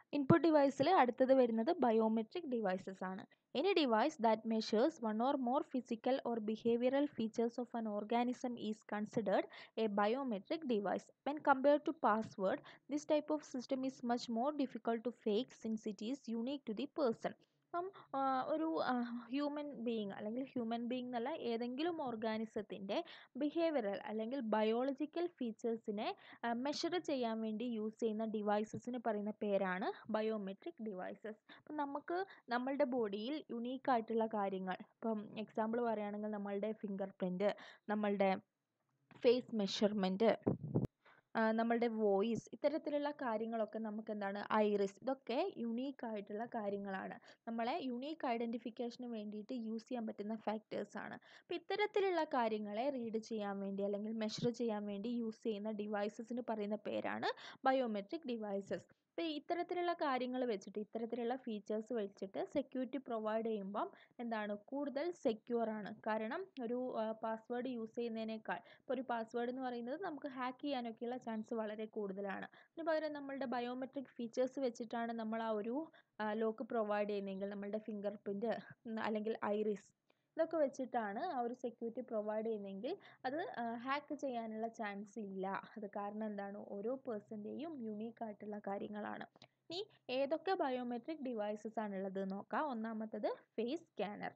Input ഡിവൈസിൽ അടുത്തത് വരുന്നത് ബയോമെട്രിക് ഡിവൈസസ് ആണ് any device that measures one or more physical or behavioural features of an organism is considered a biometric device when compared to password this type of system is much more difficult to fake since it is unique to the person അപ്പം ഒരു human being അല്ലെങ്കിൽ human being എന്നല്ല ഏതെങ്കിലും ഓർഗാനിസത്തിൻ്റെ behavioural അല്ലെങ്കിൽ biological ഫീച്ചേഴ്സിനെ measure ചെയ്യാൻ വേണ്ടി യൂസ് ചെയ്യുന്ന ഡിവൈസസിന് പറയുന്ന പേരാണ് ബയോമെട്രിക് ഡിവൈസസ് അപ്പം നമുക്ക് നമ്മളുടെ ബോഡിയിൽ യുണീക്ക് ആയിട്ടുള്ള കാര്യങ്ങൾ ഇപ്പം എക്സാമ്പിൾ പറയുകയാണെങ്കിൽ നമ്മളുടെ ഫിംഗർ പ്രിൻറ്റ് നമ്മളുടെ ഫേസ് മെഷർമെൻറ്റ് നമ്മളുടെ വോയിസ് ഇത്തരത്തിലുള്ള കാര്യങ്ങളൊക്കെ നമുക്ക് എന്താണ് ഐറിസ് ഇതൊക്കെ യുണീക്ക് ആയിട്ടുള്ള കാര്യങ്ങളാണ് നമ്മളെ യുണീക്ക് ഐഡൻറ്റിഫിക്കേഷന് വേണ്ടിയിട്ട് യൂസ് ചെയ്യാൻ പറ്റുന്ന ഫാക്ടേഴ്സ് ആണ് അപ്പോൾ ഇത്തരത്തിലുള്ള കാര്യങ്ങളെ റീഡ് ചെയ്യാൻ വേണ്ടി അല്ലെങ്കിൽ മെഷർ ചെയ്യാൻ വേണ്ടി യൂസ് ചെയ്യുന്ന ഡിവൈസസിന് പറയുന്ന പേരാണ് ബയോമെട്രിക് ഡിവൈസസ് അപ്പോൾ ഇത്തരത്തിലുള്ള കാര്യങ്ങൾ വെച്ചിട്ട് ഇത്തരത്തിലുള്ള ഫീച്ചേഴ്സ് വെച്ചിട്ട് സെക്യൂരിറ്റി പ്രൊവൈഡ് ചെയ്യുമ്പം എന്താണ് കൂടുതൽ സെക്യൂർ ആണ് കാരണം ഒരു പാസ്വേഡ് യൂസ് ചെയ്യുന്നതിനേക്കാൾ ഇപ്പോൾ ഒരു പാസ്വേഡ് എന്ന് പറയുന്നത് നമുക്ക് ഹാക്ക് ചെയ്യാനൊക്കെയുള്ള ചാൻസ് വളരെ കൂടുതലാണ് അതിന് പകരം നമ്മളുടെ ബയോമെട്രിക് ഫീച്ചേഴ്സ് വെച്ചിട്ടാണ് നമ്മൾ ആ ഒരു ലോക്ക് പ്രൊവൈഡ് ചെയ്യുന്നതെങ്കിൽ നമ്മളുടെ ഫിംഗർ പ്രിൻറ്റ് അല്ലെങ്കിൽ ഐറിസ് ഇതൊക്കെ വെച്ചിട്ടാണ് ആ ഒരു സെക്യൂരിറ്റി പ്രൊവൈഡ് ചെയ്യുന്നതെങ്കിൽ അത് ഹാക്ക് ചെയ്യാനുള്ള ചാൻസ് ഇല്ല അത് കാരണം എന്താണ് ഓരോ പേഴ്സൻ്റെയും യുണീക്ക് ആയിട്ടുള്ള കാര്യങ്ങളാണ് ഇനി ഏതൊക്കെ ബയോമെട്രിക് ഡിവൈസസ് ആണുള്ളത് നോക്കാം ഒന്നാമത്തത് face scanner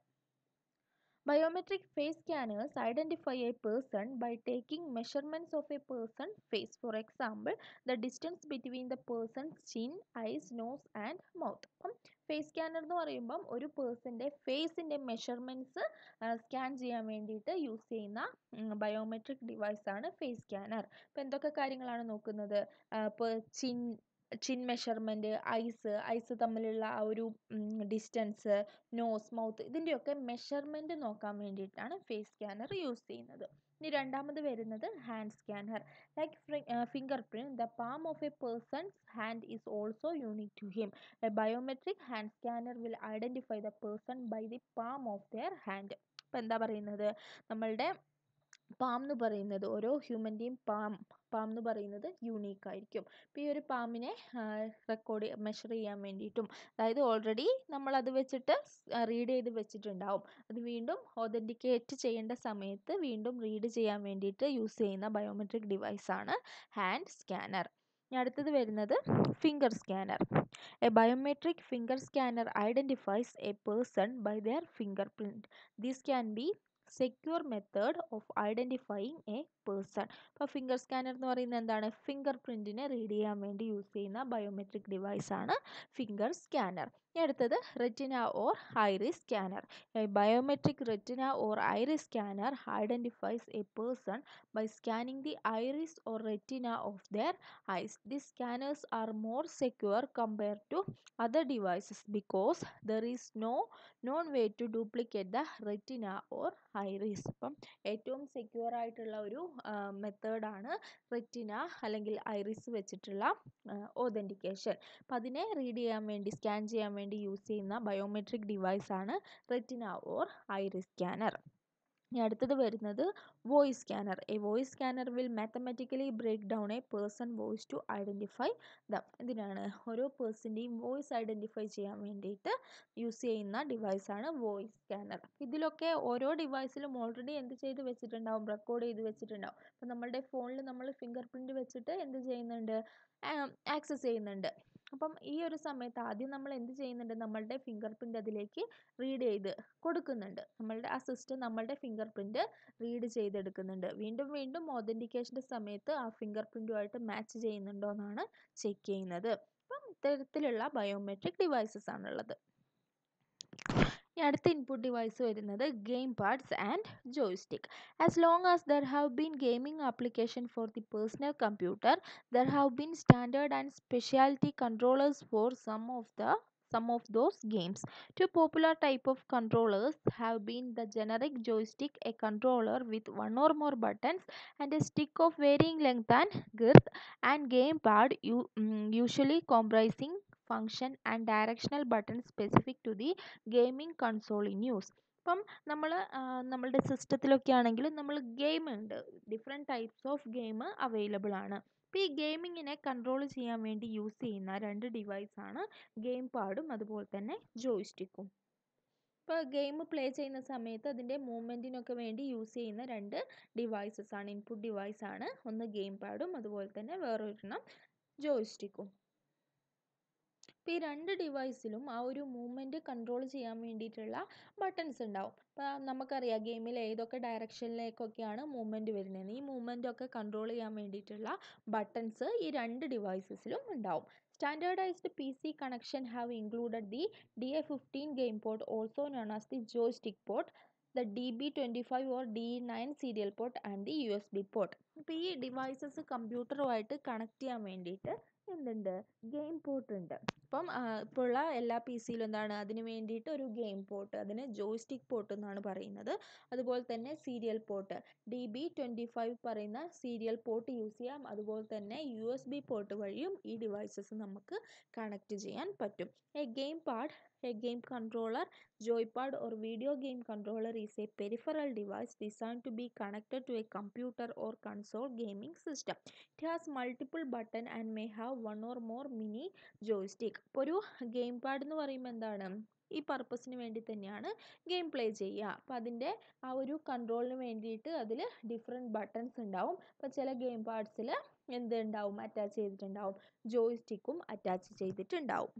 Biometric face scanners identify a person by taking measurements of a person's face. For example, the distance between the person's chin, eyes, nose and mouth. അപ്പം ഫേസ് സ്കാനർ എന്ന് പറയുമ്പം ഒരു പേഴ്സൻ്റെ ഫേസിൻ്റെ measurements scan ചെയ്യാൻ വേണ്ടിയിട്ട് use ചെയ്യുന്ന biometric ഡിവൈസാണ് face scanner ഇപ്പോൾ എന്തൊക്കെ കാര്യങ്ങളാണ് നോക്കുന്നത് ഇപ്പോൾ chin chin measurement eyes eyes തമ്മിലുള്ള ആ ഒരു ഡിസ്റ്റൻസ് നോസ് മൗത്ത് ഇതിൻ്റെയൊക്കെ മെഷർമെൻറ്റ് നോക്കാൻ വേണ്ടിയിട്ടാണ് ഫേസ് സ്കാനർ യൂസ് ചെയ്യുന്നത് ഇനി രണ്ടാമത് വരുന്നത് hand scanner like fingerprint the palm of a person's hand is also unique to him a biometric hand scanner will identify the person by the palm of their hand അപ്പോൾ എന്താ പറയുന്നത് നമ്മളുടെ palm എന്ന് പറയുന്നത് ഓരോ ഹ്യൂമൻ്റെയും palm palm എന്ന് പറയുന്നത് unique ആയിരിക്കും അപ്പോൾ ഈ ഒരു പാമ്പിനെ റെക്കോർഡ് മെഷർ ചെയ്യാൻ വേണ്ടിയിട്ടും അതായത് ഓൾറെഡി നമ്മൾ അത് വെച്ചിട്ട് റീഡ് ചെയ്ത് വെച്ചിട്ടുണ്ടാവും അത് വീണ്ടും ഒതൻറ്റിക്കേറ്റ് ചെയ്യേണ്ട സമയത്ത് വീണ്ടും റീഡ് ചെയ്യാൻ വേണ്ടിയിട്ട് യൂസ് ചെയ്യുന്ന ബയോമെട്രിക് ഡിവൈസാണ് ഹാൻഡ് സ്കാനർ ഇനി അടുത്തത് വരുന്നത് finger scanner a biometric finger scanner identifies a person by their fingerprint this can be secure method of identifying a person അപ്പോൾ ഫിംഗർ സ്കാനർ എന്ന് പറയുന്നത് എന്താണ് ഫിംഗർ പ്രിൻറ്റിനെ റീഡ് ചെയ്യാൻ വേണ്ടി യൂസ് ചെയ്യുന്ന ബയോമെട്രിക് ഡിവൈസാണ് ഫിംഗർ സ്കാനർ ഇനി അടുത്തത് retina or iris scanner a biometric retina or iris scanner identifies a person by scanning the iris or retina of their eyes these scanners are more secure compare to other devices because there is no known way to duplicate the retina or iris അപ്പം ഏറ്റവും secure ആയിട്ടുള്ള ഒരു മെത്തേഡാണ് retina അല്ലെങ്കിൽ iris വെച്ചിട്ടുള്ള authentication അപ്പം അതിനെ read ചെയ്യാൻ വേണ്ടി സ്കാൻ ചെയ്യാൻ വേണ്ടി യൂസ് ചെയ്യുന്ന ബയോമെട്രിക് ഡിവൈസാണ് റെറ്റിന ഓർ ഐറിസ് സ്കാനർ ഇനി അടുത്തത് വരുന്നത് voice scanner a voice scanner will mathematically break down a person voice to identify them ഇതിനാണ് ഓരോ പേഴ്സൻ്റെയും വോയിസ് ഐഡൻറ്റിഫൈ ചെയ്യാൻ വേണ്ടിയിട്ട് യൂസ് ചെയ്യുന്ന ഡിവൈസാണ് വോയിസ് സ്കാനർ ഇതിലൊക്കെ ഓരോ ഡിവൈസിലും ഓൾറെഡി എന്ത് ചെയ്ത് വെച്ചിട്ടുണ്ടാവും റെക്കോർഡ് ചെയ്ത് വെച്ചിട്ടുണ്ടാവും അപ്പോൾ നമ്മളുടെ ഫോണിൽ നമ്മൾ ഫിംഗർ പ്രിൻറ്റ് വെച്ചിട്ട് എന്ത് ചെയ്യുന്നുണ്ട് ആക്സസ് ചെയ്യുന്നുണ്ട് അപ്പം ഈ ഒരു സമയത്ത് ആദ്യം നമ്മൾ എന്ത് ചെയ്യുന്നുണ്ട് നമ്മളുടെ ഫിംഗർ പ്രിൻ്റ് അതിലേക്ക് റീഡ് ചെയ്ത് കൊടുക്കുന്നുണ്ട് നമ്മളുടെ ആ സിസ്റ്റം നമ്മളുടെ ഫിംഗർ പ്രിൻ്റ് റീഡ് ചെയ്തെടുക്കുന്നുണ്ട് വീണ്ടും വീണ്ടും ഒതൻറ്റിക്കേഷൻ്റെ സമയത്ത് ആ ഫിംഗർ പ്രിൻറ്റുമായിട്ട് മാച്ച് ചെയ്യുന്നുണ്ടോ എന്നാണ് ചെക്ക് ചെയ്യുന്നത് അപ്പം ഇത്തരത്തിലുള്ള ബയോമെട്രിക് ഡിവൈസസ് ആണുള്ളത് ഇനി അടുത്ത ഇൻപുട്ട് ഡിവൈസ് വരുന്നത് game pads and joystick as long as there have been gaming application for the personal computer there have been standard and speciality controllers for some of the some of those games. Two popular type of controllers have been the generic joystick, a controller with one or more buttons and a stick of varying length and girth, and gamepad u- mm, usually comprising function and directional buttons specific to the gaming console in use. ഇപ്പം നമ്മൾ നമ്മളുടെ സിസ്റ്റത്തിലൊക്കെ ആണെങ്കിൽ നമ്മൾ game ഉണ്ട് different types of game available ആണ് അപ്പോൾ ഈ ഗെയിമിങ്ങിനെ control ചെയ്യാൻ വേണ്ടി യൂസ് ചെയ്യുന്ന രണ്ട് ഡിവൈസാണ് ഗെയിം പാഡും അതുപോലെ തന്നെ ജോയ്സ്റ്റിക്കും ഇപ്പോൾ ഗെയിം പ്ലേ ചെയ്യുന്ന സമയത്ത് അതിൻ്റെ മൂവ്മെൻറ്റിനൊക്കെ വേണ്ടി യൂസ് ചെയ്യുന്ന രണ്ട് ഡിവൈസസ് ആണ് ഇൻപുട്ട് ഡിവൈസ് ആണ് ഒന്ന് ഗെയിം പാഡും അതുപോലെ തന്നെ വേറൊരെണ്ണം ജോയ്സ്റ്റിക്കും ഇപ്പോൾ ഈ രണ്ട് ഡിവൈസിലും ആ ഒരു മൂവ്മെൻറ്റ് കൺട്രോൾ ചെയ്യാൻ വേണ്ടിയിട്ടുള്ള ബട്ടൺസ് ഉണ്ടാവും ഇപ്പോൾ നമുക്കറിയാം ഗെയിമിൽ ഏതൊക്കെ ഡയറക്ഷനിലേക്കൊക്കെയാണ് മൂവ്മെൻറ്റ് വരുന്നത് ഈ മൂവ്മെൻ്റ് ഒക്കെ കൺട്രോൾ ചെയ്യാൻ വേണ്ടിയിട്ടുള്ള ബട്ടൺസ് ഈ രണ്ട് ഡിവൈസസിലും ഉണ്ടാവും Standardized PC connection have included the DA15 game port also known as the joystick port, the DB25 or D9 serial port and the USB port. ഇപ്പോൾ ഈ ഡിവൈസസ് കമ്പ്യൂട്ടറുമായിട്ട് കണക്ട് ചെയ്യാൻ വേണ്ടിയിട്ട് എന്തുണ്ട് ഗെയിം പോർട്ട് ഉണ്ട് അപ്പം ഇപ്പോൾ ഉള്ള എല്ലാ പി സിയിലും എന്താണ് അതിന് വേണ്ടിയിട്ട് ഒരു ഗെയിം പോർട്ട് അതിന് ജോയ്സ്റ്റിക് പോർട്ട് എന്നാണ് പറയുന്നത് അതുപോലെ തന്നെ serial port D B twenty five പറയുന്ന സീരിയൽ പോർട്ട് യൂസ് ചെയ്യാം അതുപോലെ തന്നെ യു എസ് ബി പോർട്ട് വഴിയും ഈ ഡിവൈസസ് നമുക്ക് കണക്ട് ചെയ്യാൻ പറ്റും a game pad a game controller joypad or video game controller is a peripheral device designed to be connected to a computer or console gaming system. It has multiple button and may have one or more mini joystick. ഇപ്പോൾ ഒരു game pad എന്ന് പറയുമ്പോൾ എന്താണ് ഈ പർപ്പസിന് വേണ്ടി തന്നെയാണ് game play ചെയ്യുക അപ്പോൾ അതിൻ്റെ ആ ഒരു കൺട്രോളിന് വേണ്ടിയിട്ട് അതിൽ ഡിഫറെൻറ്റ് ബട്ടൺസ് ഉണ്ടാവും അപ്പോൾ ചില ഗെയിം പാഡ്സിൽ എന്ത് ഉണ്ടാവും അറ്റാച്ച് ചെയ്തിട്ടുണ്ടാവും ജോയ്സ്റ്റിക്കും അറ്റാച്ച് ചെയ്തിട്ടുണ്ടാവും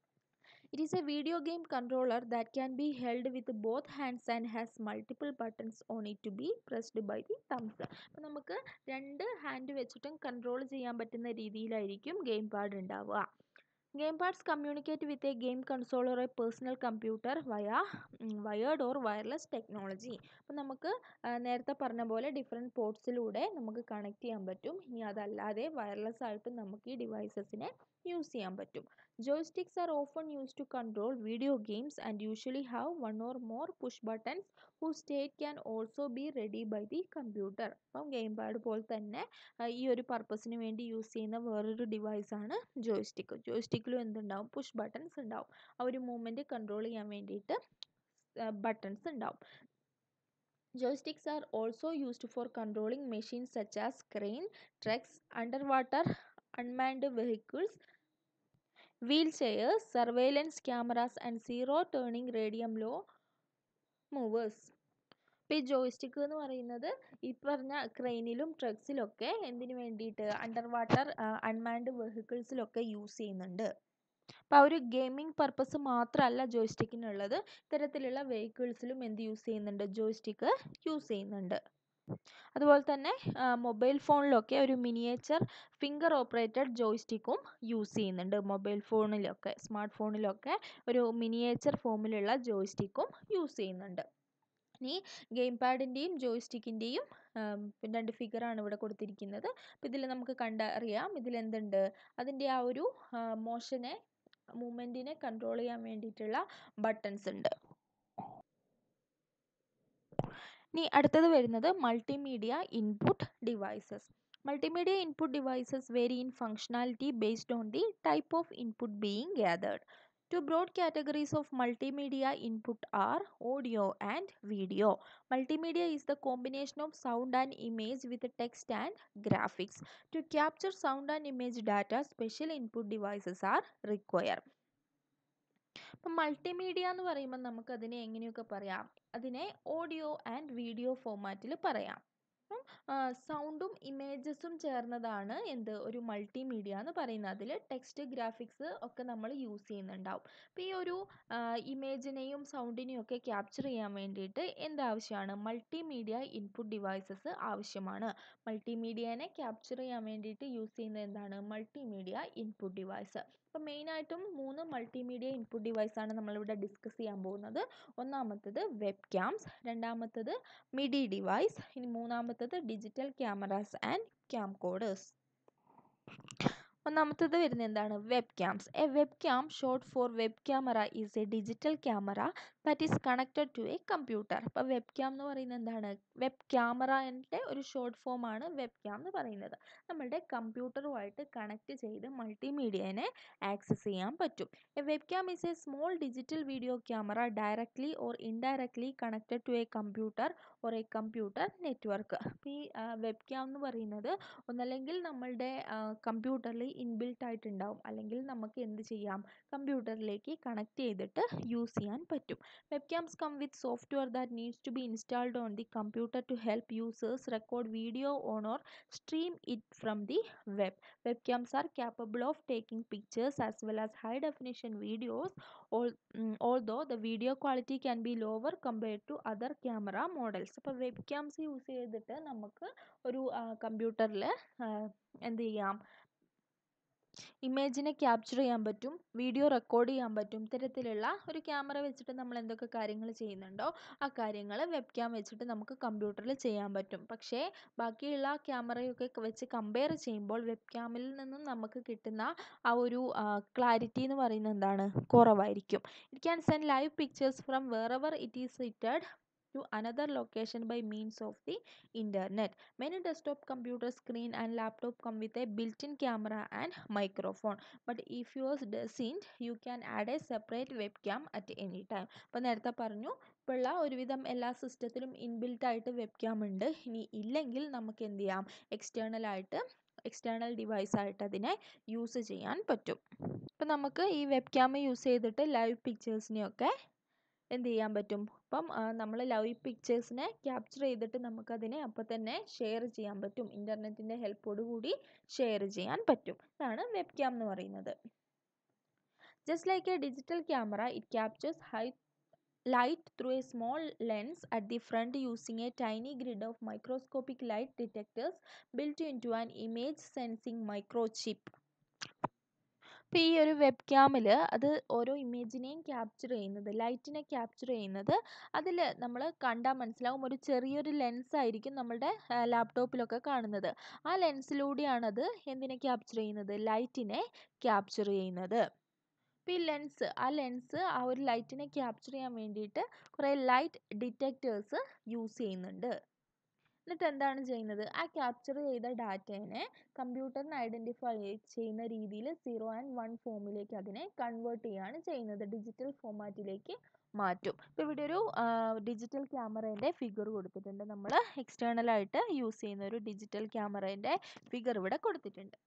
It is a video game controller that can be held with both hands and has multiple buttons on it to be pressed by the thumbs. അപ്പോൾ നമുക്ക് രണ്ട് ഹാൻഡ് വെച്ചിട്ടും കൺട്രോൾ ചെയ്യാൻ പറ്റുന്ന രീതിയിലായിരിക്കും ഗെയിം പാഡ് ഉണ്ടാവുക game pads communicate with a game console or a personal computer via wired or wireless technology അപ്പോൾ നമുക്ക് നേരത്തെ പറഞ്ഞ പോലെ ഡിഫറെൻറ്റ് പോർട്സിലൂടെ നമുക്ക് കണക്ട് ചെയ്യാൻ പറ്റും ഇനി അതല്ലാതെ വയർലെസ് ആയിട്ട് നമുക്ക് ഈ ഡിവൈസസിനെ യൂസ് ചെയ്യാൻ പറ്റും joysticks are often use to control video games and usually have one or more push buttons who state can also be read by the computer അപ്പം ഗെയിം പാഡ് പോലെ തന്നെ ഈ ഒരു പർപ്പസിന് വേണ്ടി യൂസ് ചെയ്യുന്ന വേറൊരു ഡിവൈസാണ് ജോയ്സ്റ്റിക്ക് ജോയ്സ്റ്റിക്കിലും എന്തുണ്ടാവും പുഷ് ബട്ടൺസ് ഉണ്ടാവും ആ ഒരു മൂവ്മെൻറ്റ് കൺട്രോൾ ചെയ്യാൻ വേണ്ടിയിട്ട് ബട്ടൺസ് ഉണ്ടാവും Joysticks are also used for controlling machines such as crane, trucks, underwater unmanned vehicles, wheelchairs, surveillance cameras, and zero turning radium low movers. ഇപ്പോൾ ഈ ജോയ്സ്റ്റിക്ക് എന്ന് പറയുന്നത് ഈ പറഞ്ഞ ക്രെയിനിലും ട്രക്സിലൊക്കെ എന്തിനു വേണ്ടിയിട്ട് അണ്ടർ വാട്ടർ അൺമാൻഡ് വെഹിക്കിൾസിലൊക്കെ യൂസ് ചെയ്യുന്നുണ്ട് അപ്പോൾ ആ ഒരു ഗെയിമിംഗ് പർപ്പസ് മാത്രമല്ല ജോയ്സ്റ്റിക്കിനുള്ളത് ഇത്തരത്തിലുള്ള വെഹിക്കിൾസിലും എന്ത് യൂസ് ചെയ്യുന്നുണ്ട് ജോയ്സ്റ്റിക്ക് യൂസ് ചെയ്യുന്നുണ്ട് അതുപോലെ തന്നെ മൊബൈൽ ഫോണിലൊക്കെ ഒരു മിനിയേച്ചർ ഫിംഗർ ഓപ്പറേറ്റഡ് ജോയ്സ്റ്റിക്കും യൂസ് ചെയ്യുന്നുണ്ട് മൊബൈൽ ഫോണിലൊക്കെ സ്മാർട്ട് ഫോണിലൊക്കെ ഒരു മിനിയേച്ചർ ഫോമിലുള്ള ജോയ്സ്റ്റിക്കും യൂസ് ചെയ്യുന്നുണ്ട് ഇനി ഗെയിം പാഡിൻ്റെയും ജോയ്സ്റ്റിക്കിൻ്റെയും രണ്ട് ഫിഗറാണ് ഇവിടെ കൊടുത്തിരിക്കുന്നത് അപ്പോൾ ഇതിൽ നമുക്ക് കണ്ടറിയാം ഇതിലെന്തുണ്ട് അതിൻ്റെ ആ ഒരു മോഷനെ മൂവ്മെൻറ്റിനെ കൺട്രോൾ ചെയ്യാൻ വേണ്ടിയിട്ടുള്ള ബട്ടൺസ് ഉണ്ട് ഇനി അടുത്തത് വരുന്നത് multimedia input devices multimedia input devices vary in functionality based on the type of input being gathered Two broad categories of multimedia input are audio and video. Multimedia is the combination of sound and image with text and graphics. To capture sound and image data, special input devices are required. ഇപ്പം multimedia എന്ന് പറയുമ്പോൾ നമുക്കതിനെ എങ്ങനെയൊക്കെ പറയാം അതിനെ audio and video ഫോമാറ്റിൽ പറയാം സൗണ്ടും ഇമേജസും ചേർന്നതാണ് എന്ത് ഒരു മൾട്ടിമീഡിയ എന്ന് പറയുന്നത് അതിൽ ടെക്സ്റ്റ് ഗ്രാഫിക്സ് ഒക്കെ നമ്മൾ യൂസ് ചെയ്യുന്നുണ്ടാവും അപ്പോൾ ഈ ഒരു ഇമേജിനെയും സൗണ്ടിനെയും ഒക്കെ ക്യാപ്ചർ ചെയ്യാൻ വേണ്ടിയിട്ട് എന്താവശ്യമാണ് മൾട്ടിമീഡിയ ഇൻപുട്ട് ഡിവൈസസ് ആവശ്യമാണ് മൾട്ടിമീഡിയനെ ക്യാപ്ചർ ചെയ്യാൻ വേണ്ടിയിട്ട് യൂസ് ചെയ്യുന്നത് എന്താണ് മൾട്ടിമീഡിയ ഇൻപുട്ട് ഡിവൈസ് അപ്പോൾ മെയിനായിട്ടും മൂന്ന് മൾട്ടിമീഡിയ ഇൻപുട്ട് ഡിവൈസാണ് നമ്മളിവിടെ ഡിസ്കസ് ചെയ്യാൻ പോകുന്നത് ഒന്നാമത്തത് വെബ് ക്യാംസ് രണ്ടാമത്തത് മിഡി ഡിവൈസ് ഇനി മൂന്നാമത്തത് digital cameras and camcorders ഒന്നാമത്തത് വരുന്നത് എന്താണ് web cams a web cam short for web camera is a digital camera that is connected to a computer അപ്പോൾ വെബ് ക്യാം എന്ന് പറയുന്നത് എന്താണ് വെബ് ക്യാമറൻ്റെ ഒരു ഷോർട്ട് ഫോമാണ് വെബ് ക്യാം എന്ന് പറയുന്നത് നമ്മളുടെ കമ്പ്യൂട്ടറുമായിട്ട് കണക്ട് ചെയ്ത് മൾട്ടിമീഡിയനെ ആക്സസ് ചെയ്യാൻ പറ്റും a web cam is a small digital video camera directly or indirectly connected to a computer or a computer network അപ്പോൾ ഈ വെബ് ക്യാം എന്ന് പറയുന്നത് ഒന്നല്ലെങ്കിൽ നമ്മളുടെ കമ്പ്യൂട്ടറിൽ ഇൻബിൽട്ട് ആയിട്ടുണ്ടാവും അല്ലെങ്കിൽ നമുക്ക് എന്ത് ചെയ്യാം കമ്പ്യൂട്ടറിലേക്ക് കണക്ട് ചെയ്തിട്ട് യൂസ് ചെയ്യാൻ പറ്റും Webcams come with software that needs to be installed on the computer to help users record video on or stream it from the web. Webcams are capable of taking pictures as well as high definition videos, al- mm, although the video quality can be lower compared to other camera models. അപ്പോൾ വെബ്ക്യാംസ് use ചെയ്തിട്ട് നമുക്ക് ഒരു കമ്പ്യൂട്ടറിൽ എന്ത് ചെയ്യാം ഇമേജിനെ capture ചെയ്യാൻ പറ്റും video record ചെയ്യാൻ പറ്റും ഇത്തരത്തിലുള്ള ഒരു ക്യാമറ വെച്ചിട്ട് നമ്മൾ എന്തൊക്കെ കാര്യങ്ങൾ ചെയ്യുന്നുണ്ടോ ആ കാര്യങ്ങൾ വെബ് ക്യാം വെച്ചിട്ട് നമുക്ക് കമ്പ്യൂട്ടറിൽ ചെയ്യാൻ പറ്റും പക്ഷേ ബാക്കിയുള്ള ക്യാമറയൊക്കെ വെച്ച് കമ്പയർ ചെയ്യുമ്പോൾ വെബ് ക്യാമിൽ നിന്നും നമുക്ക് കിട്ടുന്ന ആ ഒരു ക്ലാരിറ്റി എന്ന് പറയുന്നത് എന്താണ് കുറവായിരിക്കും it can send live pictures from wherever it is sited to another location by means of the internet. Many desktop computers, screen and laptop come with a built-in camera and microphone. But if yours doesn't, you can add a separate webcam at any time. അപ്പോൾ നേരത്തെ പറഞ്ഞു ഇപ്പോഴുള്ള ഒരുവിധം എല്ലാ സിസ്റ്റത്തിലും inbuilt ആയിട്ട് webcam ഉണ്ട് ഇനി ഇല്ലെങ്കിൽ നമുക്ക് എന്ത് ചെയ്യാം എക്സ്റ്റേണൽ ആയിട്ട് എക്സ്റ്റേണൽ ഡിവൈസ് ആയിട്ട് അതിനെ യൂസ് ചെയ്യാൻ പറ്റും അപ്പം നമുക്ക് ഈ വെബ്ക്യാം യൂസ് ചെയ്തിട്ട് ലൈവ് പിക്ചേഴ്സിനെയൊക്കെ എന്ത് ചെയ്യാൻ പറ്റും അപ്പം നമ്മൾ ലൈവ് പിക്ചേഴ്സിനെ ക്യാപ്ചർ ചെയ്തിട്ട് നമുക്കതിനെ അപ്പോൾ തന്നെ ഷെയർ ചെയ്യാൻ പറ്റും ഇൻ്റർനെറ്റിൻ്റെ ഹെൽപ്പോട് കൂടി ഷെയർ ചെയ്യാൻ പറ്റും ഇതാണ് വെബ് ക്യാം എന്ന് പറയുന്നത് just like a digital camera it captures high light through a small lens at the front using a tiny grid of microscopic light detectors built into an image sensing microchip. അപ്പോൾ ഈ ഒരു web ക്യാമിൽ അത് ഓരോ ഇമേജിനെയും capture ചെയ്യുന്നത് ലൈറ്റിനെ capture ചെയ്യുന്നത് അതിൽ നമ്മൾ കണ്ടാൽ മനസ്സിലാവും ഒരു ചെറിയൊരു ലെൻസ് ആയിരിക്കും നമ്മളുടെ ലാപ്ടോപ്പിലൊക്കെ കാണുന്നത് ആ ലെൻസിലൂടെയാണ് അത് എന്തിനെ ക്യാപ്ചർ ചെയ്യുന്നത് ലൈറ്റിനെ ക്യാപ്ചർ ചെയ്യുന്നത് അപ്പോൾ ഈ ലെൻസ് ആ ലെൻസ് ആ ഒരു ലൈറ്റിനെ ക്യാപ്ചർ ചെയ്യാൻ വേണ്ടിയിട്ട് കുറേ ലൈറ്റ് ഡിറ്റക്റ്റേഴ്സ് യൂസ് ചെയ്യുന്നുണ്ട് എന്നിട്ട് എന്താണ് ചെയ്യുന്നത് ആ ക്യാപ്ചർ ചെയ്ത ഡാറ്റേനെ കമ്പ്യൂട്ടറിന് ഐഡൻറ്റിഫൈ ചെയ്യുന്ന രീതിയിൽ സീറോ ആൻഡ് വൺ ഫോമിലേക്ക് അതിനെ കൺവേർട്ട് ചെയ്യുകയാണ് ചെയ്യുന്നത് ഡിജിറ്റൽ ഫോമാറ്റിലേക്ക് മാറ്റും ഇപ്പോൾ ഇവിടെ ഒരു ഡിജിറ്റൽ ക്യാമറേൻ്റെ ഫിഗർ കൊടുത്തിട്ടുണ്ട് നമ്മൾ എക്സ്റ്റേണൽ ആയിട്ട് യൂസ് ചെയ്യുന്ന ഒരു ഡിജിറ്റൽ ക്യാമറേൻ്റെ ഫിഗർ ഇവിടെ കൊടുത്തിട്ടുണ്ട്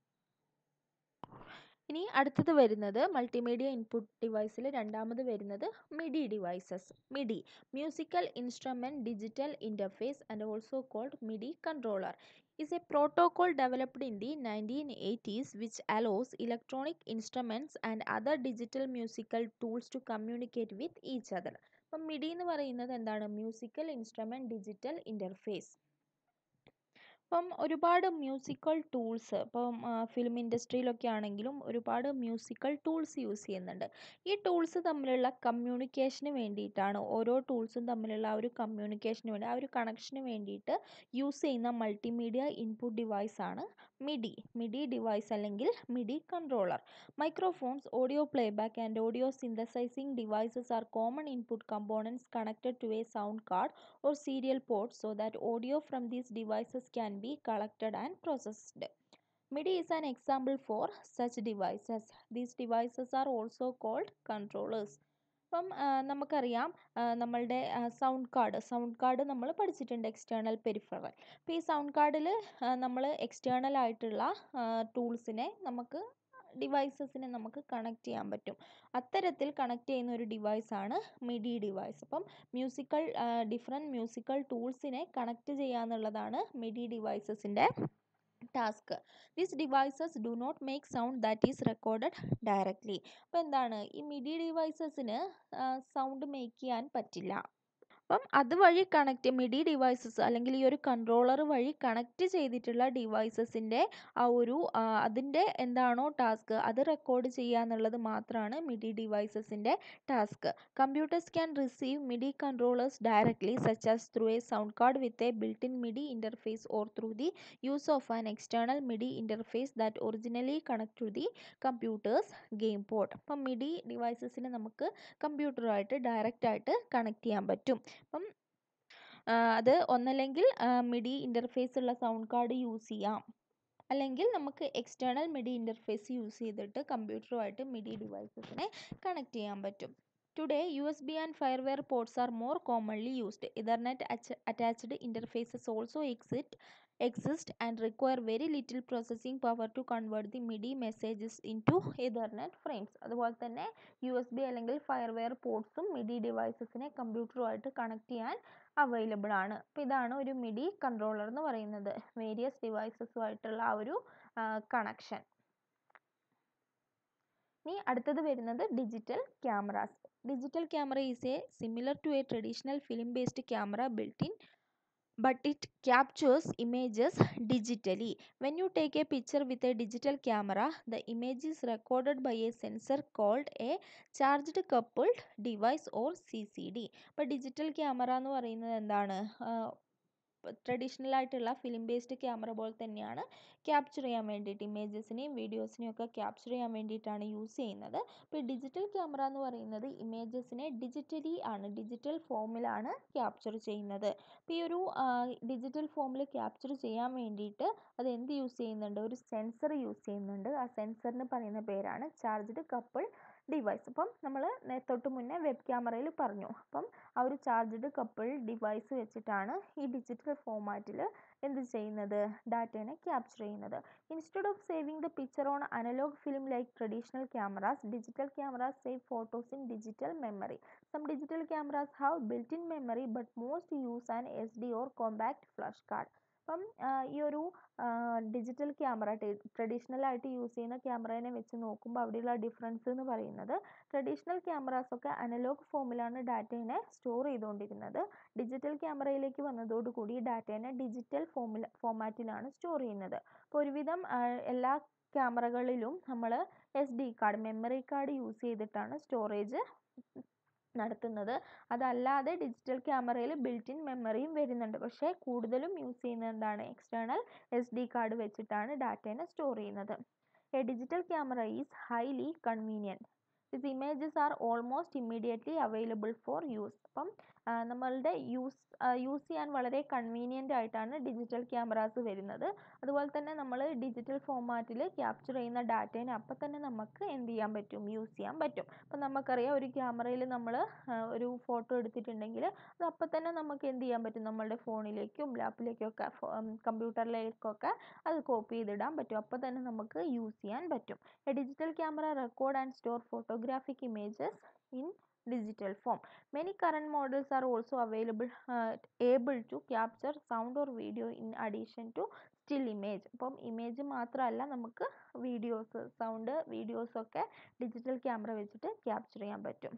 ഇനി അടുത്തത് വരുന്നത് മൾട്ടിമീഡിയ ഇൻപുട്ട് ഡിവൈസിൽ രണ്ടാമത് വരുന്നത് MIDI devices MIDI musical instrument digital interface and also called MIDI controller is a protocol developed in the 1980s which allows electronic instruments and other digital musical tools to communicate with each other. അപ്പം MIDI എന്ന് പറയുന്നത് എന്താണ് musical instrument digital interface ഇപ്പം ഒരുപാട് musical tools ഇപ്പം film ഇൻഡസ്ട്രിയിലൊക്കെ ആണെങ്കിലും ഒരുപാട് മ്യൂസിക്കൽ ടൂൾസ് യൂസ് ചെയ്യുന്നുണ്ട് ഈ ടൂൾസ് തമ്മിലുള്ള കമ്മ്യൂണിക്കേഷന് വേണ്ടിയിട്ടാണ് ഓരോ ടൂൾസും തമ്മിലുള്ള ആ ഒരു കമ്മ്യൂണിക്കേഷന് വേണ്ടി ആ ഒരു കണക്ഷന് വേണ്ടിയിട്ട് യൂസ് ചെയ്യുന്ന മൾട്ടിമീഡിയ ഇൻപുട്ട് ഡിവൈസ് ആണ് മിഡി മിഡി ഡിവൈസ് അല്ലെങ്കിൽ MIDI controller microphones audio playback and audio synthesizing devices are common input components connected to a sound card or serial ports so that audio from these devices can be collected and processed. MIDI is an example for such devices. These devices are also called controllers. അപ്പം നമുക്കറിയാം നമ്മളുടെ sound card sound card നമ്മൾ പഠിച്ചിട്ടുണ്ട് external peripheral അപ്പോൾ ഈ sound കാർഡിൽ നമ്മൾ external ആയിട്ടുള്ള ടൂൾസിനെ നമുക്ക് ഡിവൈസസിനെ നമുക്ക് കണക്ട് ചെയ്യാൻ പറ്റും അത്തരത്തിൽ കണക്ട് ചെയ്യുന്ന ഒരു ഡിവൈസാണ് മിഡി ഡിവൈസ് അപ്പം മ്യൂസിക്കൽ ഡിഫറെൻറ്റ് മ്യൂസിക്കൽ ടൂൾസിനെ കണക്ട് ചെയ്യുക എന്നുള്ളതാണ് മിഡി ഡിവൈസസിൻ്റെ task these devices do not make sound that is recorded directly അപ്പോൾ എന്താണ് ഈ മിഡി ഡിവൈസസിന് സൗണ്ട് മേക്ക് ചെയ്യാൻ പറ്റില്ല അപ്പം അതുവഴി കണക്റ്റ് മിഡി ഡിവൈസസ് അല്ലെങ്കിൽ ഈ ഒരു കൺട്രോളർ വഴി കണക്റ്റ് ചെയ്തിട്ടുള്ള ഡിവൈസസിൻ്റെ ആ ഒരു അതിൻ്റെ എന്താണോ ടാസ്ക് അത് റെക്കോർഡ് ചെയ്യുക എന്നുള്ളത് മാത്രമാണ് മിഡി ഡിവൈസസിൻ്റെ task computers can receive MIDI controllers directly such as through a sound card with a built in MIDI interface or through the use of an external MIDI interface that originally connect to the computers game port അപ്പം MIDI ഡിവൈസസിനെ നമുക്ക് കമ്പ്യൂട്ടറുമായിട്ട് direct ആയിട്ട് connect ചെയ്യാൻ പറ്റും അപ്പം അത് ഒന്നല്ലെങ്കിൽ മിഡി ഇൻ്റർഫേസ് ഉള്ള സൗണ്ട് കാർഡ് യൂസ് ചെയ്യാം അല്ലെങ്കിൽ നമുക്ക് എക്സ്റ്റേണൽ മിഡി ഇൻ്റർഫേസ് യൂസ് ചെയ്തിട്ട് കമ്പ്യൂട്ടറുമായിട്ട് മിഡി ഡിവൈസസിനെ കണക്ട് ചെയ്യാൻ പറ്റും today U S B and FireWire ports are more commonly used Ethernet attached interfaces also exit exist and require very little processing power to convert the MIDI messages into Ethernet frames. അതുപോലെ തന്നെ U S B അല്ലെങ്കിൽ FireWire പോർട്സും MIDI ഡിവൈസസിനെ കമ്പ്യൂട്ടറുമായിട്ട് connect ചെയ്യാൻ available ആണ് അപ്പോൾ ഇതാണ് ഒരു മിഡി കൺട്രോളർ എന്ന് പറയുന്നത് വേരിയസ് ഡിവൈസസുമായിട്ടുള്ള ആ ഒരു കണക്ഷൻ ഇനി അടുത്തത് വരുന്നത് digital cameras digital camera is a similar to a traditional film based camera built in but it captures images digitally. When you take a picture with a digital camera, the image is recorded by a sensor called a charged coupled device or CCD. അപ്പോൾ digital camera എന്ന് പറയുന്നത് എന്താണ് traditional ആയിട്ടുള്ള film based camera പോലെ തന്നെയാണ് capture ചെയ്യാൻ വേണ്ടിയിട്ട് ഇമേജസിനെയും വീഡിയോസിനെയും ഒക്കെ ക്യാപ്ചർ ചെയ്യാൻ വേണ്ടിയിട്ടാണ് യൂസ് ചെയ്യുന്നത് അപ്പോൾ ഡിജിറ്റൽ ക്യാമറ എന്ന് പറയുന്നത് ഇമേജസിനെ ഡിജിറ്റലി ആണ് ഡിജിറ്റൽ ഫോമിലാണ് ക്യാപ്ചർ ചെയ്യുന്നത് അപ്പോൾ ഈ ഒരു ഡിജിറ്റൽ ഫോമിൽ ക്യാപ്ചർ ചെയ്യാൻ വേണ്ടിയിട്ട് അത് എന്ത് യൂസ് ചെയ്യുന്നുണ്ട് ഒരു സെൻസർ യൂസ് ചെയ്യുന്നുണ്ട് ആ സെൻസറിന് പറയുന്ന പേരാണ് ചാർജ്ഡ് കപ്പിൾ ഡിവൈസ് അപ്പം നമ്മൾ തൊട്ട് മുന്നേ വെബ് ക്യാമറയിൽ പറഞ്ഞു അപ്പം ആ ഒരു ചാർജ്ഡ് കപ്പിൾ ഡിവൈസ് വെച്ചിട്ടാണ് ഈ ഡിജിറ്റൽ ഫോമാറ്റിൽ എന്ത് ചെയ്യുന്നത് ഡാറ്റേനെ ക്യാപ്ചർ ചെയ്യുന്നത് instead of saving the picture on analogue film like traditional cameras digital cameras save photos in digital memory some digital cameras have built in memory but most use an S D or compact flash card അപ്പം ഈ ഒരു digital camera traditional ആയിട്ട് യൂസ് ചെയ്യുന്ന ക്യാമറേനെ വെച്ച് നോക്കുമ്പോൾ അവിടെയുള്ള ഡിഫറൻസ് എന്ന് പറയുന്നത് ട്രഡീഷണൽ ക്യാമറാസ് ഒക്കെ അനലോഗ് ഫോമിലാണ് ഡാറ്റേനെ സ്റ്റോർ ചെയ്തുകൊണ്ടിരുന്നത് ഡിജിറ്റൽ ക്യാമറയിലേക്ക് വന്നതോടുകൂടി ഡാറ്റേനെ ഡിജിറ്റൽ ഫോമിൽ ഫോമാറ്റിലാണ് സ്റ്റോർ ചെയ്യുന്നത് അപ്പോൾ ഒരുവിധം എല്ലാ ക്യാമറകളിലും നമ്മൾ S D card memory card use ചെയ്തിട്ടാണ് സ്റ്റോറേജ് നടത്തുന്നത് അതല്ലാതെ ഡിജിറ്റൽ ക്യാമറയിൽ ബിൽറ്റ് ഇൻ മെമ്മറിയും വരുന്നുണ്ട് പക്ഷേ കൂടുതലും യൂസ് ചെയ്യുന്നത് എന്താണ് എക്സ്റ്റേണൽ എസ് ഡി കാർഡ് വെച്ചിട്ടാണ് ഡാറ്റേനെ സ്റ്റോർ ചെയ്യുന്നത് a digital camera is highly convenient this images are almost immediately available for use അപ്പം നമ്മളുടെ യൂസ് യൂസ് ചെയ്യാൻ വളരെ കൺവീനിയൻ്റ് ആയിട്ടാണ് ഡിജിറ്റൽ ക്യാമറാസ് വരുന്നത് അതുപോലെ തന്നെ നമ്മൾ ഡിജിറ്റൽ ഫോമാറ്റിൽ ക്യാപ്ചർ ചെയ്യുന്ന ഡാറ്റേനെ അപ്പം തന്നെ നമുക്ക് എന്ത് ചെയ്യാൻ പറ്റും യൂസ് ചെയ്യാൻ പറ്റും അപ്പം നമുക്കറിയാം ഒരു ക്യാമറയിൽ നമ്മൾ ഒരു ഫോട്ടോ എടുത്തിട്ടുണ്ടെങ്കിൽ അത് അപ്പം തന്നെ നമുക്ക് എന്ത് ചെയ്യാൻ പറ്റും നമ്മളുടെ ഫോണിലേക്കും ലാപ്പിലേക്കും ഒക്കെ കമ്പ്യൂട്ടറിലേക്കൊക്കെ അത് കോപ്പി ചെയ്തിടാൻ പറ്റും അപ്പം തന്നെ നമുക്ക് യൂസ് ചെയ്യാൻ പറ്റും a digital camera record and store photographic images in digital form. Many current models are also available uh, able to capture sound or video in addition to still image. അപ്പം image മാത്രമല്ല നമുക്ക് videos sound videos ഒക്കെ digital camera വെച്ചിട്ട് capture ചെയ്യാൻ പറ്റും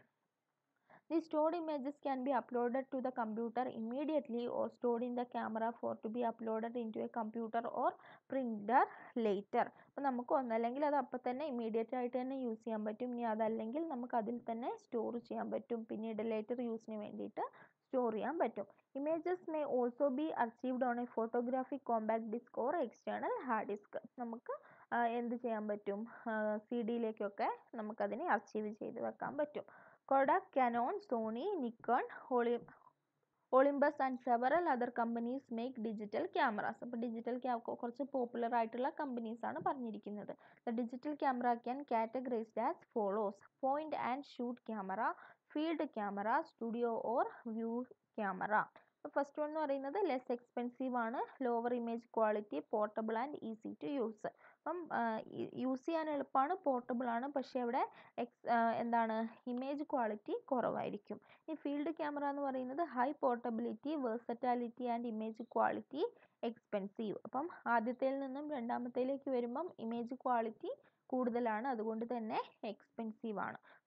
The stored images can be uploaded to the computer immediately or stored in the camera for to be uploaded into a computer or printer later. അപ്പോൾ നമുക്ക് ഒന്നല്ലെങ്കിൽ അത് അപ്പം തന്നെ ഇമ്മീഡിയറ്റ് ആയിട്ട് തന്നെ യൂസ് ചെയ്യാൻ പറ്റും ഇനി അതല്ലെങ്കിൽ നമുക്ക് അതിൽ തന്നെ സ്റ്റോർ ചെയ്യാൻ പറ്റും പിന്നീട് ലേറ്റർ യൂസിന് വേണ്ടിയിട്ട് സ്റ്റോർ ചെയ്യാൻ പറ്റും images may also be achieved on a photographic compact disc or external hard disk നമുക്ക് എന്ത് ചെയ്യാൻ പറ്റും സി ഡിയിലേക്കൊക്കെ നമുക്കതിനെ അച്ചീവ് ചെയ്ത് വെക്കാൻ പറ്റും Kodak, Canon, Sony, Nikon, Olympus Olympus and several other companies make digital cameras അപ്പോൾ ഡിജിറ്റൽ ക്യാ കുറച്ച് പോപ്പുലർ ആയിട്ടുള്ള കമ്പനീസ് ആണ് പറഞ്ഞിരിക്കുന്നത് the digital camera can categorized as follows point and shoot camera field camera studio or view camera first one എന്ന് പറയുന്നത് less expensive ആണ് lower image quality portable and easy to use അപ്പം use ചെയ്യാൻ എളുപ്പമാണ് portable ആണ് പക്ഷേ അവിടെ X എന്താണ് ഇമേജ് ക്വാളിറ്റി കുറവായിരിക്കും ഈ ഫീൽഡ് ക്യാമറ എന്ന് പറയുന്നത് high portability versatility and image quality expensive അപ്പം ആദ്യത്തേൽ നിന്നും രണ്ടാമത്തേലേക്ക് വരുമ്പം ഇമേജ് ക്വാളിറ്റി കൂടുതലാണ് അതുകൊണ്ട് തന്നെ എക്സ്പെൻസീവ് ആണ്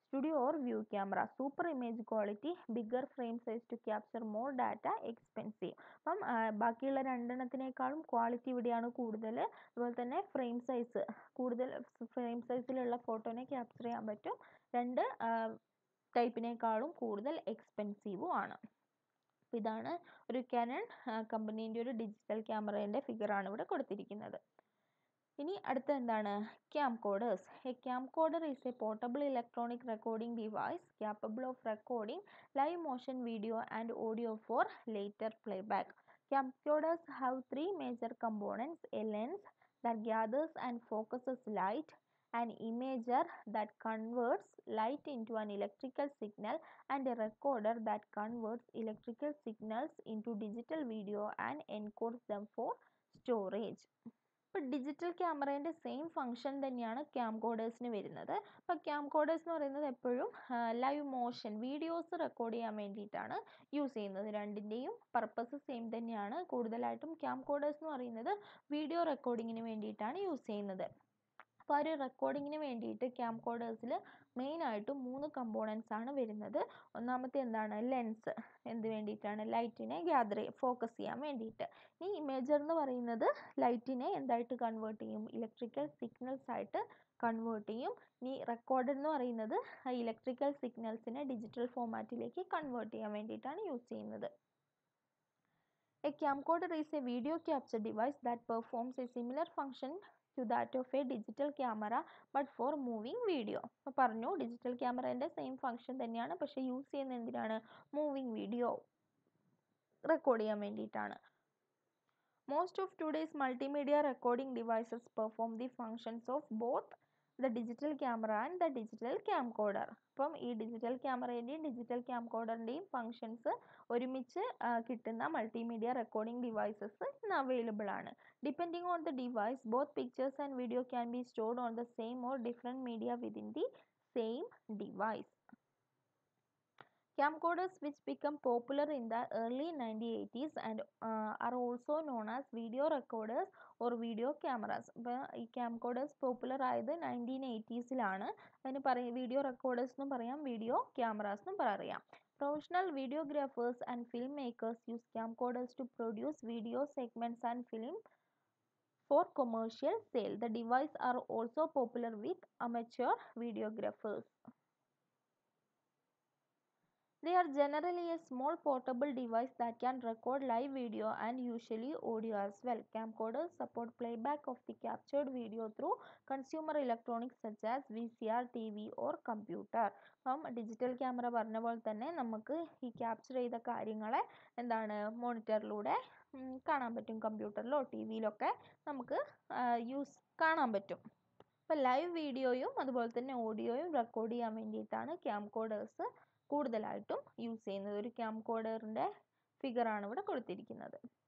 studio or view camera super image quality bigger frame size to capture more data expensive അപ്പം ബാക്കിയുള്ള രണ്ടെണ്ണത്തിനേക്കാളും ക്വാളിറ്റി ഇവിടെയാണ് കൂടുതൽ അതുപോലെ തന്നെ ഫ്രെയിം സൈസ് കൂടുതൽ ഫ്രെയിം സൈസിലുള്ള ഫോട്ടോനെ ക്യാപ്ചർ ചെയ്യാൻ പറ്റും രണ്ട് ടൈപ്പിനേക്കാളും കൂടുതൽ എക്സ്പെൻസീവും ആണ് അപ്പോൾ ഇതാണ് ഒരു കാനൺ കമ്പനീൻ്റെ ഒരു ഡിജിറ്റൽ ക്യാമറേൻ്റെ ഫിഗറാണ് ഇവിടെ കൊടുത്തിരിക്കുന്നത് ഇനി അടുത്ത എന്താണ് camcorders a camcorder is a portable electronic recording device capable of recording live motion video and audio for later playback Camcorders have three major components a lens that gathers and focuses light, an imager that converts light into an electrical signal, and a recorder that converts electrical signals into digital video and encodes them for storage. ഇപ്പോൾ digital ക്യാമറേൻ്റെ same function തന്നെയാണ് ക്യാം കോഡേഴ്സിന് വരുന്നത് അപ്പോൾ cam coders എന്ന് പറയുന്നത് എപ്പോഴും ലൈവ് മോഷൻ വീഡിയോസ് റെക്കോർഡ് ചെയ്യാൻ വേണ്ടിയിട്ടാണ് യൂസ് ചെയ്യുന്നത് രണ്ടിൻ്റെയും പർപ്പസ് സെയിം തന്നെയാണ് കൂടുതലായിട്ടും ക്യാം കോഡേഴ്സ് എന്ന് പറയുന്നത് വീഡിയോ റെക്കോർഡിങ്ങിന് വേണ്ടിയിട്ടാണ് യൂസ് ചെയ്യുന്നത് അപ്പോൾ ആ ഒരു റെക്കോർഡിങ്ങിന് വേണ്ടിയിട്ട് ക്യാം കോഡേഴ്സിൽ മെയിനായിട്ടും മൂന്ന് കമ്പോണൻസ് ആണ് വരുന്നത് ഒന്നാമത്തെ എന്താണ് ലെൻസ് എന്ത് വേണ്ടിയിട്ടാണ് ലൈറ്റിനെ ഗ്യാദർ ഫോക്കസ് ചെയ്യാൻ വേണ്ടിയിട്ട് ഈ ഇമേജർ എന്ന് പറയുന്നത് ലൈറ്റിനെ എന്തായിട്ട് കൺവേർട്ട് ചെയ്യും ഇലക്ട്രിക്കൽ സിഗ്നൽസ് ആയിട്ട് കൺവേർട്ട് ചെയ്യും ഇനി റെക്കോർഡർ എന്ന് പറയുന്നത് ആ ഇലക്ട്രിക്കൽ സിഗ്നൽസിനെ ഡിജിറ്റൽ ഫോമാറ്റിലേക്ക് കൺവേർട്ട് ചെയ്യാൻ വേണ്ടിയിട്ടാണ് യൂസ് ചെയ്യുന്നത് A camcorder is a video capture device that performs a similar function to that of a digital camera but for moving video അപ്പോൾ പറഞ്ഞു ഡിജിറ്റൽ ക്യാമറേൻ്റെ സെയിം ഫങ്ഷൻ തന്നെയാണ് പക്ഷേ യൂസ് ചെയ്യുന്നത് എന്തിനാണ് മൂവിങ് വീഡിയോ റെക്കോർഡ് ചെയ്യാൻ വേണ്ടിയിട്ടാണ് most of today's multimedia recording devices perform the functions of both the digital camera and the digital camcorder അപ്പം ഈ ഡിജിറ്റൽ ക്യാമറേൻ്റെയും ഡിജിറ്റൽ ക്യാംകോഡറിൻ്റെയും ഫങ്ഷൻസ് ഒരുമിച്ച് കിട്ടുന്ന മൾട്ടിമീഡിയ റെക്കോർഡിംഗ് ഡിവൈസസ് ഇന്ന് അവൈലബിൾ ആണ് depending on the device both pictures and video can be stored on the same or different media within the same device Camcorders which become popular in the early 1980s and uh, are also known as video recorders or video cameras. അപ്പോൾ ഈ camcorders popular ആയത് nineteen എയ്റ്റീസിലാണ് അതിന് പറയും video recorders എന്നും പറയാം video cameras എന്നും പറയാം professional videographers and film makers use camcorders to produce video segments and film for commercial sale. The device are also popular with amateur videographers. They are generally a small portable device that can record live video and usually audio as well. Camcorders support playback of the captured video through consumer electronics such as VCR, TV or computer. അപ്പം digital camera പറഞ്ഞ പോലെ തന്നെ നമുക്ക് ഈ capture ചെയ്ത കാര്യങ്ങളെ എന്താണ് മോണിറ്ററിലൂടെ കാണാൻ പറ്റും കമ്പ്യൂട്ടറിലോ ടി വിയിലൊക്കെ നമുക്ക് യൂസ് കാണാൻ പറ്റും അപ്പോൾ ലൈവ് വീഡിയോയും അതുപോലെ തന്നെ ഓഡിയോയും റെക്കോർഡ് ചെയ്യാൻ വേണ്ടിയിട്ടാണ് ക്യാംകോഡേഴ്സ് കൂടുതലായിട്ടും യൂസ് ചെയ്യുന്നത് ഒരു ക്യാംകോഡറിൻ്റെ ഫിഗറാണ് ഇവിടെ കൊടുത്തിരിക്കുന്നത്